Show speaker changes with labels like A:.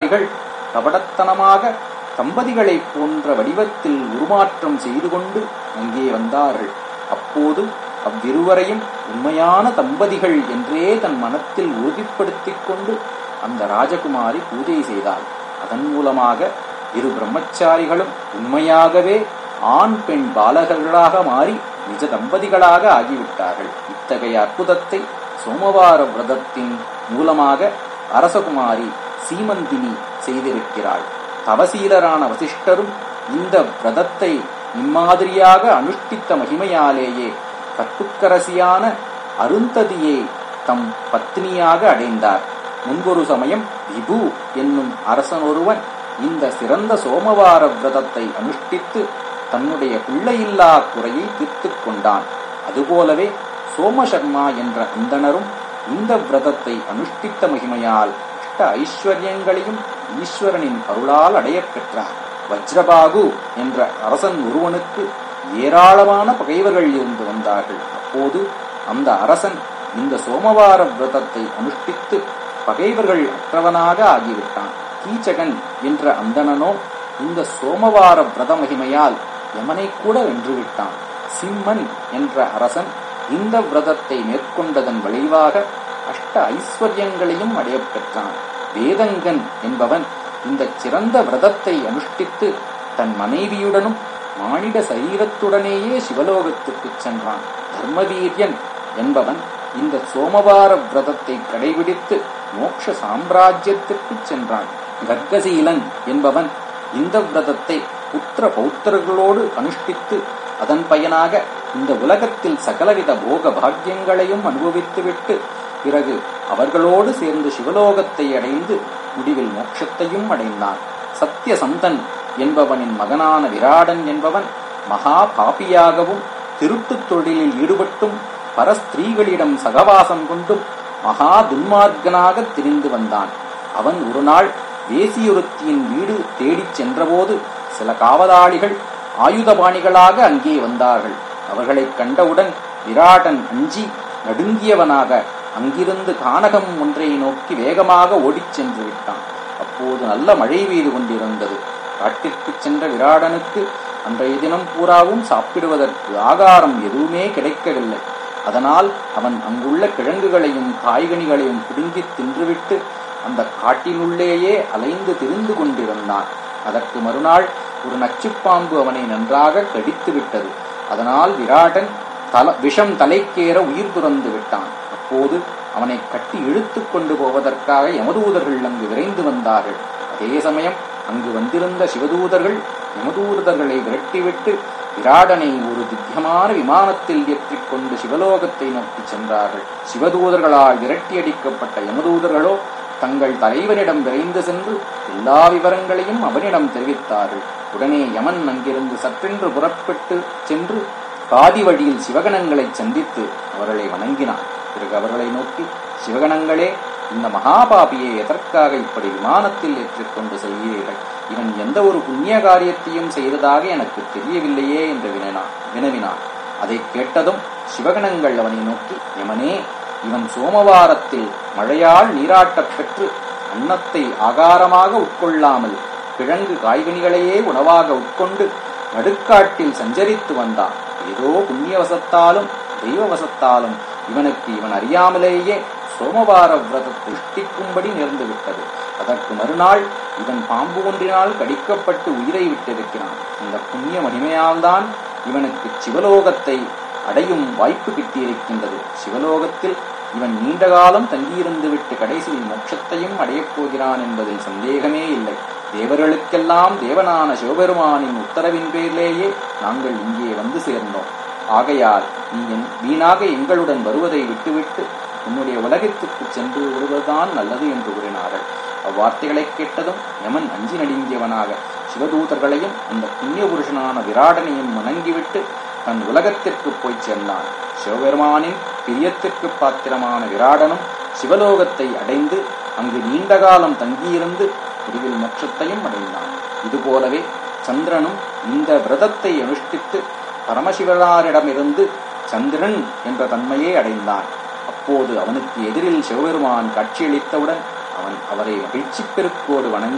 A: பிரம்மச்சாரிகள் கபடத்தனமாக தம்பதிகளைப் போன்ற வடிவத்தில் உருமாற்றம் செய்து கொண்டு அங்கே வந்தார்கள் அப்போது அவ்விருவரையும் உண்மையான தம்பதிகள் என்றே தன் மனத்தில் உறுதிப்படுத்திக் கொண்டு அந்த ராஜகுமாரி பூஜை செய்தாள் அதன் மூலமாக இரு பிரம்மச்சாரிகளும் உண்மையாகவே ஆண் பெண் பாலகர்களாக மாறி நிஜ தம்பதிகளாக ஆகிவிட்டார்கள் இத்தகைய அற்புதத்தை சோமவார விரதத்தின் மூலமாக அரசகுமாரி சீமந்தினி செய்திருக்கிறாள் தவசீலரான வசிஷ்டரும் இந்த விரதத்தை இம்மாதிரியாக அனுஷ்டித்த மகிமையாலேயே கற்புக்கரசியான அருந்ததியை தம் பத்னியாக அடைந்தார் முன்பொரு சமயம் விபு என்னும் அரசன் ஒருவன் இந்த சிறந்த சோமவார விரதத்தை அனுஷ்டித்து தன்னுடைய பிள்ளையில்லா குறையை தீர்த்துக் கொண்டான் அதுபோலவே சோமசர்மா என்ற அந்தணரும் இந்த விரதத்தை அனுஷ்டித்த மகிமையால் அஷ்ட ஐஸ்வர்யங்களையும் ஈஸ்வரனின் அருளால் அடையப் பெற்றார் வஜ்ரபாகு என்ற அரசன் ஒருவனுக்கு ஏராளமான பகைவர்கள் இருந்து வந்தார்கள் அப்போது அந்த அரசன் இந்த சோமவார விரதத்தை அனுஷ்டித்து பகைவர்கள் அற்றவனாக ஆகிவிட்டான் கீச்சகன் என்ற அந்தணனோ இந்த சோமவார விரத மகிமையால் யமனை கூட வென்றுவிட்டான் சிம்மன் என்ற அரசன் இந்த விரதத்தை மேற்கொண்டதன் விளைவாக அஷ்ட ஐஸ்வர்யங்களையும் அடையப் பெற்றான் வேதங்கன் என்பவன் இந்த சிறந்த விரதத்தை அனுஷ்டித்து தன் மனைவியுடனும் மானிட சரீரத்துடனேயே சிவலோகத்துக்குச் சென்றான் தர்மவீரியன் என்பவன் இந்த சோமவார விரதத்தை கடைபிடித்து மோட்ச சாம்ராஜ்யத்திற்குச் சென்றான் கர்கசீலன் என்பவன் இந்த விரதத்தை புத்திர பௌத்திரர்களோடு அனுஷ்டித்து அதன் பயனாக இந்த உலகத்தில் சகலவித போக பாக்கியங்களையும் அனுபவித்துவிட்டு பிறகு அவர்களோடு சேர்ந்து சிவலோகத்தை அடைந்து முடிவில் மோட்சத்தையும் அடைந்தான் சத்தியசந்தன் என்பவனின் மகனான விராடன் என்பவன் மகா பாபியாகவும் திருட்டுத் தொழிலில் ஈடுபட்டும் பரஸ்திரீகளிடம் சகவாசம் கொண்டும் மகா துன்மார்க்கனாக திரிந்து வந்தான் அவன் ஒரு நாள் வேசியொருத்தியின் வீடு தேடிச் சென்றபோது சில காவலாளிகள் ஆயுதபாணிகளாக அங்கே வந்தார்கள் அவர்களைக் கண்டவுடன் விராடன் அஞ்சி நடுங்கியவனாக அங்கிருந்து கானகம் ஒன்றை நோக்கி வேகமாக ஓடிச் சென்று விட்டான் அப்போது நல்ல மழை பெய்து கொண்டிருந்தது காட்டிற்குச் சென்ற விராடனுக்கு அன்றைய தினம் பூராவும் சாப்பிடுவதற்கு ஆகாரம் எதுவுமே கிடைக்கவில்லை அதனால் அவன் அங்குள்ள கிழங்குகளையும் காய்கனிகளையும் பிடுங்கி தின்றுவிட்டு அந்த காட்டினுள்ளேயே அலைந்து திரிந்து கொண்டிருந்தான் அதற்கு மறுநாள் ஒரு நச்சுப்பாம்பு அவனை நன்றாக கடித்து விட்டது அதனால் விராடன் தல விஷம் தலைக்கேற உயிர் துறந்து விட்டான் அப்போது அவனை கட்டி இழுத்து கொண்டு போவதற்காக யமதூதர்கள் அங்கு விரைந்து வந்தார்கள் அதே சமயம் அங்கு வந்திருந்த சிவதூதர்கள் யமதூதர்களை விரட்டிவிட்டு விராடனை ஒரு திவ்யமான விமானத்தில் ஏற்றிக் கொண்டு சிவலோகத்தை நோக்கி சென்றார்கள் சிவதூதர்களால் விரட்டியடிக்கப்பட்ட யமதூதர்களோ தங்கள் தலைவனிடம் விரைந்து சென்று எல்லா விவரங்களையும் அவனிடம் தெரிவித்தார்கள் உடனே யமன் அங்கிருந்து சற்றென்று புறப்பட்டு சென்று பாதி வழியில் சிவகணங்களை சந்தித்து அவர்களை வணங்கினான் பிறகு அவர்களை நோக்கி சிவகணங்களே இந்த மகாபாபியை எதற்காக இப்படி விமானத்தில் ஏற்றிக்கொண்டு செல்கிறீர்கள் இவன் எந்த ஒரு புண்ணிய காரியத்தையும் செய்ததாக எனக்கு தெரியவில்லையே என்று வினவினான் வினவினான் அதை கேட்டதும் சிவகணங்கள் அவனை நோக்கி யமனே இவன் சோமவாரத்தில் மழையால் நீராட்டப் பெற்று அன்னத்தை ஆகாரமாக உட்கொள்ளாமல் கிழங்கு காய்கனிகளையே உணவாக உட்கொண்டு நடுக்காட்டில் சஞ்சரித்து வந்தான் ஏதோ புண்ணியவசத்தாலும் தெய்வவசத்தாலும் இவனுக்கு இவன் அறியாமலேயே சோமவார விரதத்தை இஷ்டிக்கும்படி நேர்ந்து விட்டது அதற்கு மறுநாள் இவன் பாம்பு ஒன்றினால் கடிக்கப்பட்டு உயிரை விட்டிருக்கிறான் இந்த புண்ணிய மகிமையால்தான் இவனுக்கு சிவலோகத்தை அடையும் வாய்ப்பு கிட்டியிருக்கின்றது சிவலோகத்தில் இவன் நீண்ட காலம் தங்கியிருந்து விட்டு கடைசியில் மோட்சத்தையும் அடையப் போகிறான் என்பதில் சந்தேகமே இல்லை தேவர்களுக்கெல்லாம் தேவனான சிவபெருமானின் உத்தரவின் பேரிலேயே நாங்கள் இங்கே வந்து சேர்ந்தோம் ஆகையால் நீ என் வீணாக எங்களுடன் வருவதை விட்டுவிட்டு உன்னுடைய உலகத்திற்கு சென்று விடுவதுதான் நல்லது என்று கூறினார்கள் அவ்வார்த்தைகளைக் கேட்டதும் யமன் அஞ்சி நடுங்கியவனாக சிவதூதர்களையும் அந்த புண்ணிய புருஷனான விராடனையும் வணங்கிவிட்டு தன் உலகத்திற்கு போய் சேர்ந்தான் சிவபெருமானின் பிரியத்திற்கு பாத்திரமான விராடனும் சிவலோகத்தை அடைந்து அங்கு நீண்ட காலம் தங்கியிருந்து முடிவில் மோட்சத்தையும் அடைந்தான் இதுபோலவே சந்திரனும் இந்த விரதத்தை அனுஷ்டித்து பரமசிவனாரிடமிருந்து சந்திரன் என்ற தன்மையை அடைந்தான் அப்போது அவனுக்கு எதிரில் சிவபெருமான் காட்சியளித்தவுடன் அவன் அவரை மகிழ்ச்சி பெருக்கோடு வணங்கி